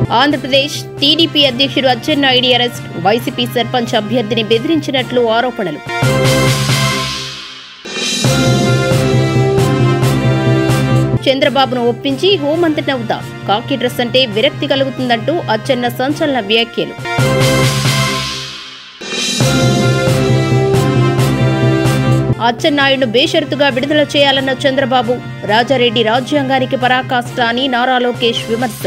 Andhra Pradesh TDP అధ్యక్షుడు అచ్చెన్నాయుడి arrest YCP sarpanch అభ్యర్థిని బెదిరించినట్లు ఆరోపణలు చంద్రబాబును ఒప్పించి హోంమంత్రిని అవుతా కాకి డ్రెస్ అంటే విరక్తి కలుగుతుందంటూ అచ్చెన్న సంచలన వ్యాఖ్యలు అచ్చెన్నాయుడును బేషరతుగా విడుదల చేయాలన్న చంద్రబాబు రాజారెడ్డి రాజ్యాంగానికి పరాకాష్ట అని నారా లోకేష్ విమర్శ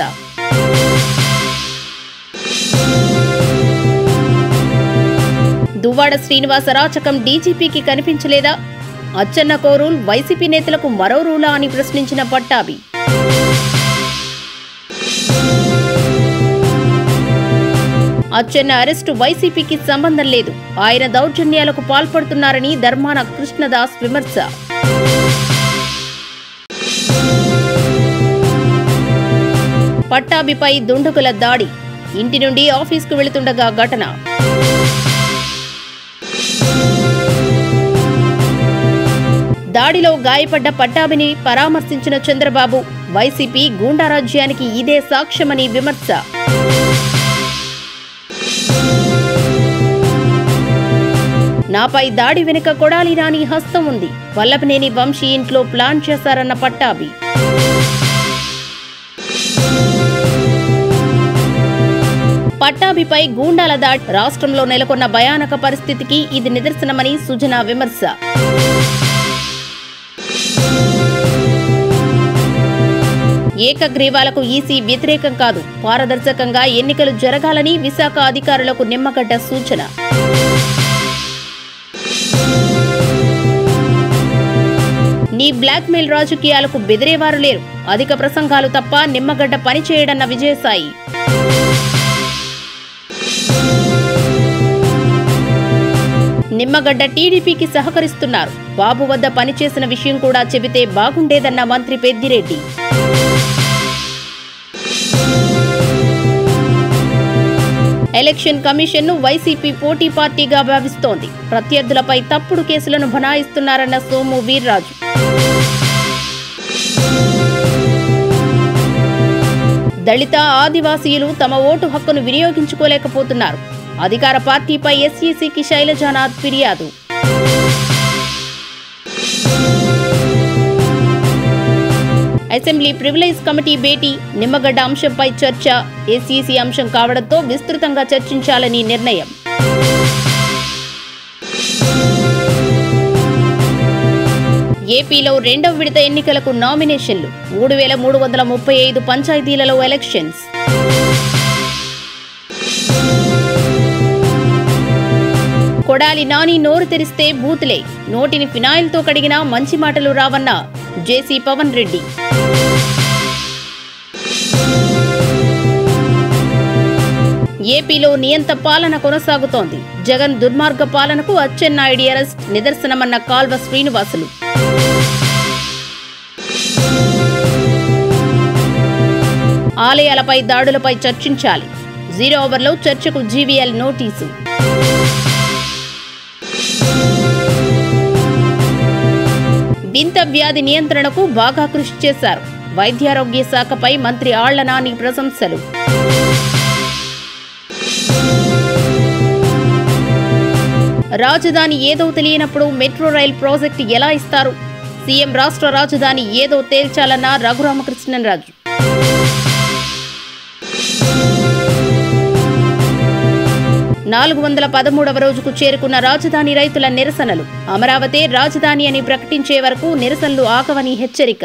దువ్వాడ శ్రీనివాస రాచకం డీజీపీకి కనిపించలేదా అచ్చెన్న కోరూల్ వైసీపీ నేతలకు మరో రూలా అని ప్రశ్నించిన పట్టాభి అచ్చెన్న అరెస్టు వైసీపీకి సంబంధం లేదు ఆయన దౌర్జన్యాలకు పాల్పడుతున్నారని ధర్మాన కృష్ణదాస్ విమర్శ పట్టాభిపై దుండగుల దాడి ఇంటి నుండి ఆఫీస్కు వెళుతుండగా ఘటన దాడిలో గాయపడ్డ పట్టాభిని పరామర్శించిన చంద్రబాబు వైసీపీ గూండారాజ్యానికి ఇదే సాక్ష్యమని విమర్శ నాపై దాడి వెనుక కొడాలి నాని హస్తం ఉంది వల్లభనేని వంశీ ఇంట్లో ప్లాన్ చేశారన్న పట్టాభి పట్టాభిపై గూండాల దాడి రాష్ట్రంలో నెలకొన్న భయానక పరిస్థితికి ఇది నిదర్శనమని సుజన విమర్శ ఏకగ్రీవాలకు ఈసీ వ్యతిరేకం కాదు పారదర్శకంగా ఎన్నికలు జరగాలని విశాఖ అధికారులకు నిమ్మగడ్డ సూచన నీ బ్లాక్మెయిల్ రాజకీయాలకు బెదిరేవారు లేరు అధిక ప్రసంగాలు తప్ప నిమ్మగడ్డ పనిచేయడన్న విజయసాయి నిమ్మగడ్డ టీడీపీకి సహకరిస్తున్నారు బాబు వద్ద పనిచేసిన విషయం కూడా చెబితే బాగుండేదన్న మంత్రి పెద్దిరెడ్డి ఎలక్షన్ కమిషన్ను వైసీపీ పోటీ పార్టీగా భావిస్తోంది ప్రత్యర్థులపై తప్పుడు కేసులను బనాయిస్తున్నారన్న సోము వీర్రాజు దళిత ఆదివాసీలు తమ ఓటు హక్కును వినియోగించుకోలేకపోతున్నారు అధికార పార్టీపై ఎస్ఈసీకి శైలజానాథ్ ఫిర్యాదు అసెంబ్లీ ప్రివిలేజ్ కమిటీ భేటీ నిమ్మగడ్డ అంశంపై చర్చ ఎస్ఈసీ అంశం కావడంతో విస్తృతంగా చర్చించాలని నిర్ణయం ఏపీలో రెండవ విడత ఎన్నికలకు నామినేషన్లు మూడు వేల మూడు వందల ముప్పై ఐదు పంచాయతీలలో ఎలక్షన్స్ కొడాలి నాని నోరు తెరిస్తే బూతులే నోటిని ఫినాయిల్తో కడిగినా మంచి మాటలు రావన్న జేసీ పవన్ రెడ్డి ఏపీలో నియంత పాలన కొనసాగుతోంది జగన్ దుర్మార్గ పాలనకు అచ్చెన్నాయుడి అరెస్ట్ నిదర్శనమన్న కాల్వ శ్రీనివాసులు ఆలయాలపై దాడులపై చర్చించాలి జీరో ఓవర్లో చర్చకు జీవీఎల్ నోటీసు వింత వ్యాధి నియంత్రణకు బాగా కృషి చేశారు వైద్యారోగ్య శాఖపై మంత్రి ఆళ్ల నాని ప్రశంసలు రాజధాని ఏదో తెలియనప్పుడు మెట్రో రైల్ ప్రాజెక్టు ఎలా ఇస్తారు సీఎం రాష్ట్ర రాజధాని ఏదో తేల్చాలన్న రఘురామకృష్ణరాజు నాలుగు వందల పదమూడవ రోజుకు చేరుకున్న రాజధాని రైతుల నిరసనలు అమరావతి రాజధాని అని ప్రకటించే వరకు నిరసనలు ఆగవని హెచ్చరిక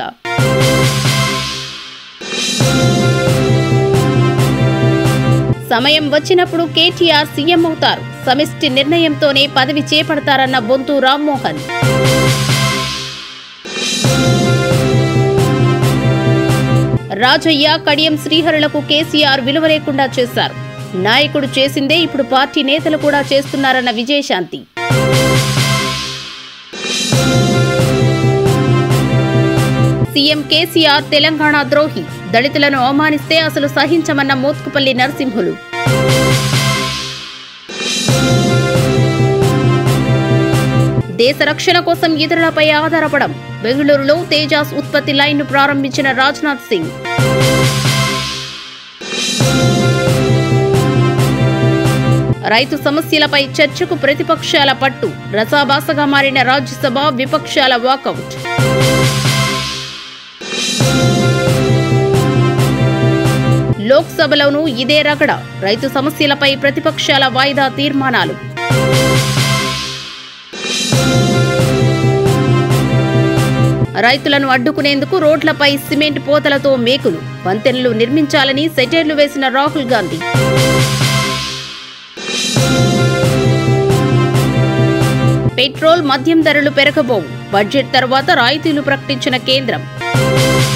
సమయం వచ్చినప్పుడు కేటీఆర్ సీఎం అవుతారు సమిష్టి నిర్ణయంతోనే పదవి చేపడతారన్న బొంతు రామ్మోహన్ రాజయ్య కడియం శ్రీహరులకు కేసీఆర్ విలువ లేకుండా చేశారు నాయకుడు చేసిందే ఇప్పుడు పార్టీ నేతలు కూడా చేస్తున్నారన్న విజయశాంతి సీఎం కేసీఆర్ తెలంగాణ ద్రోహి దళితులను అవమానిస్తే అసలు సహించమన్న మోత్కుపల్లి నరసింహులు దేశ రక్షణ కోసం ఇతరులపై ఆధారపడం బెంగళూరులో తేజాస్ ఉత్పత్తి లైన్ను ప్రారంభించిన రాజ్నాథ్ సింగ్ రైతు సమస్యలపై చర్చకు ప్రతిపక్షాల పట్టు రసాభాసగా మారిన రాజ్యసభ విపక్షాల వాకౌట్ లోక్సభలోనూ ఇదే రగడ రైతు సమస్యలపై ప్రతిపక్షాల వాయిదా తీర్మానాలు రైతులను అడ్డుకునేందుకు రోడ్లపై సిమెంట్ పోతలతో మేకులు వంతెనలు నిర్మించాలని సెటైర్లు వేసిన రాహుల్ గాంధీ పెట్రోల్ మద్యం ధరలు పెరగబోవు బడ్జెట్ తర్వాత రాయితీలు ప్రకటించిన కేంద్రం